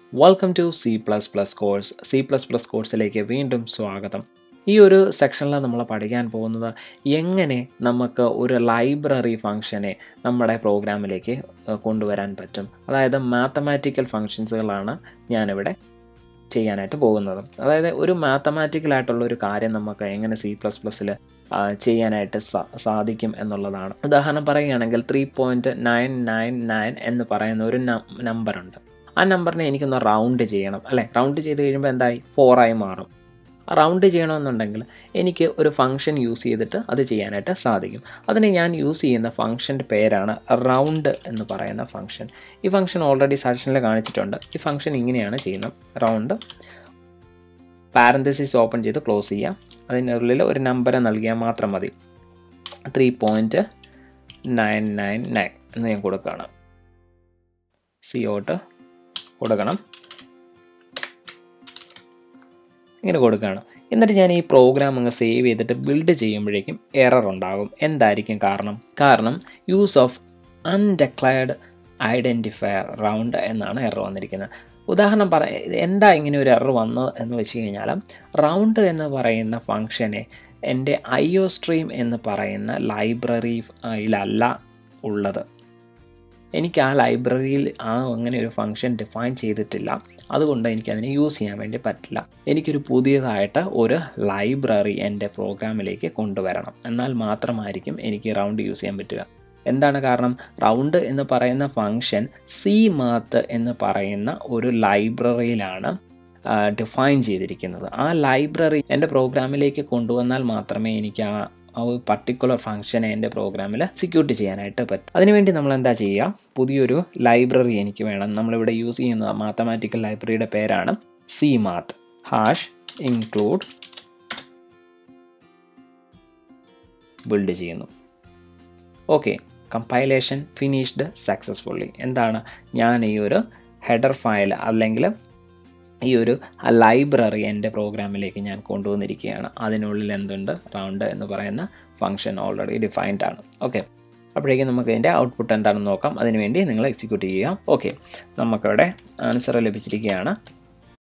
welcome to C plus plus course C plus plus കോഴ്സിലേക്ക് വീണ്ടും സ്വാഗതം ഈ ഒരു സെക്ഷനിൽ നമ്മൾ പഠിക്കാൻ പോകുന്നത് എങ്ങനെ നമുക്ക് ഒരു ലൈബ്രറി ഫംഗ്ഷനെ നമ്മുടെ പ്രോഗ്രാമിലേക്ക് ഏഹ്, കൊണ്ടുവരാൻ പറ്റും അതായത് മാത്തമാറ്റിക്കൽ ഫങ്ഷൻസുകളാണ് ഞാനിവിടെ ചെയ്യാനായിട്ട് പോകുന്നത് അതായത് ഒരു മാത്തമാറ്റിക്കലായിട്ടുള്ള ഒരു കാര്യം നമുക്ക് എങ്ങനെ സി പ്ലസ് പ്ലസ്സിൽ ചെയ്യാനായിട്ട് സാ- സാധിക്കും എന്നുള്ളതാണ് ഉദാഹരണം പറയുകയാണെങ്കിൽ three point nine nine nine എന്ന് പറയുന്ന ഒരു നമ്പറുണ്ട് ആ നമ്പറിനെ എനിക്കൊന്ന് റൗണ്ട് ചെയ്യണം അല്ലേ റൗണ്ട് ചെയ്ത് കഴിയുമ്പോൾ എന്തായി ഫോറായി മാറും റൗണ്ട് ചെയ്യണമെന്നുണ്ടെങ്കിൽ എനിക്ക് ഒരു ഫംഗ്ഷൻ യൂസ് ചെയ്തിട്ട് അത് ചെയ്യാനായിട്ട് സാധിക്കും അതിന് ഞാൻ യൂസ് ചെയ്യുന്ന ഫംഗ്ഷൻ്റെ പേരാണ് റൗണ്ട് എന്ന് പറയുന്ന ഫംഗ്ഷൻ ഈ ഫംഗ്ഷൻ ഓൾറെഡി സജഷനിൽ കാണിച്ചിട്ടുണ്ട് ഈ ഫംഗ്ഷൻ ഇങ്ങനെയാണ് ചെയ്യുന്നത് റൗണ്ട് പാരന്തസിസ് ഓപ്പൺ ചെയ്ത് ക്ലോസ് ചെയ്യാം അതിനുള്ളിൽ ഒരു നമ്പർ നൽകിയാൽ മാത്രം മതി three point nine nine nine എന്ന് ഞാൻ കൊടുക്കുകയാണ് സി ഔട്ട് കൊടുക്കണം ഇങ്ങനെ കൊടുക്കുകയാണ് എന്നിട്ട് ഞാൻ ഈ പ്രോഗ്രാം അങ്ങ് സേവ് ചെയ്തിട്ട് ബിൽഡ് ചെയ്യുമ്പോഴേക്കും എറർ ഉണ്ടാകും എന്തായിരിക്കും കാരണം കാരണം use of undeclared identifier round എന്നാണ് എറർ വന്നിരിക്കുന്നത് ഉദാഹരണം പറ എന്താ ഇങ്ങനെ ഒരു എറർ വന്നത് എന്ന് വെച്ച് കഴിഞ്ഞാൽ റൗണ്ട് എന്ന് പറയുന്ന ഫംഗ്ഷനെ എൻ്റെ ഐ ഒ സ്ട്രീം എന്ന് പറയുന്ന ലൈബ്രറിയിലല്ല ഉള്ളത് എനിക്ക് ആ ലൈബ്രറിയിൽ ആ അങ്ങനെ ഒരു ഫംഗ്ഷൻ ഡിഫൈൻ ചെയ്തിട്ടില്ല അതുകൊണ്ട് എനിക്കതിനെ യൂസ് ചെയ്യാൻ വേണ്ടി പറ്റില്ല എനിക്കൊരു പുതിയതായിട്ട് ഒരു ലൈബ്രറി എൻ്റെ പ്രോഗ്രാമിലേക്ക് കൊണ്ടുവരണം എന്നാൽ മാത്രമായിരിക്കും എനിക്ക് റൗണ്ട് യൂസ് ചെയ്യാൻ പറ്റുക എന്താണ് കാരണം റൗണ്ട് എന്ന് പറയുന്ന ഫംഗ്ഷൻ സി മാത്ത് എന്ന് പറയുന്ന ഒരു ലൈബ്രറിയിലാണ് ഡിഫൈൻ ചെയ്തിരിക്കുന്നത് ആ ലൈബ്രറി എൻ്റെ പ്രോഗ്രാമിലേക്ക് കൊണ്ടുവന്നാൽ മാത്രമേ എനിക്ക് ആ ആ ഒരു പർട്ടിക്കുലർ ഫംഗ്ഷനെ എൻ്റെ പ്രോഗ്രാമിൽ എക്സിക്യൂട്ട് ചെയ്യാനായിട്ട് പറ്റും അതിനുവേണ്ടി നമ്മൾ എന്താ ചെയ്യുക പുതിയൊരു ലൈബ്രറി എനിക്ക് വേണം നമ്മളിവിടെ യൂസ് ചെയ്യുന്ന മാത്തമാറ്റിക്കൽ ലൈബ്രറിയുടെ പേരാണ് C math hash include build ചെയ്യുന്നു ഓക്കെ കമ്പൈലേഷൻ ഫിനിഷ്ഡ് സക്സസ്ഫുള്ളി എന്താണ് ഞാൻ ഈ ഒരു ഹെഡർ ഫയൽ അല്ലെങ്കിൽ ഈ ഒരു ലൈബ്രറി എൻ്റെ പ്രോഗ്രാമിലേക്ക് ഞാൻ കൊണ്ടുവന്നിരിക്കുകയാണ് അതിനുള്ളിൽ എന്തുണ്ട് റൗണ്ട് എന്ന് പറയുന്ന ഫംഗ്ഷൻ ഓൾറെഡി ഡിഫൈൻഡ് ആണ് ഓക്കെ അപ്പോഴേക്കും നമുക്ക് ഇതിൻ്റെ ഔട്ട്പുട്ട് എന്താണെന്ന് നോക്കാം അതിനുവേണ്ടി നിങ്ങൾ എക്സിക്യൂട്ട് ചെയ്യുക ഓക്കെ നമുക്കിവിടെ ആൻസർ ലഭിച്ചിരിക്കുകയാണ്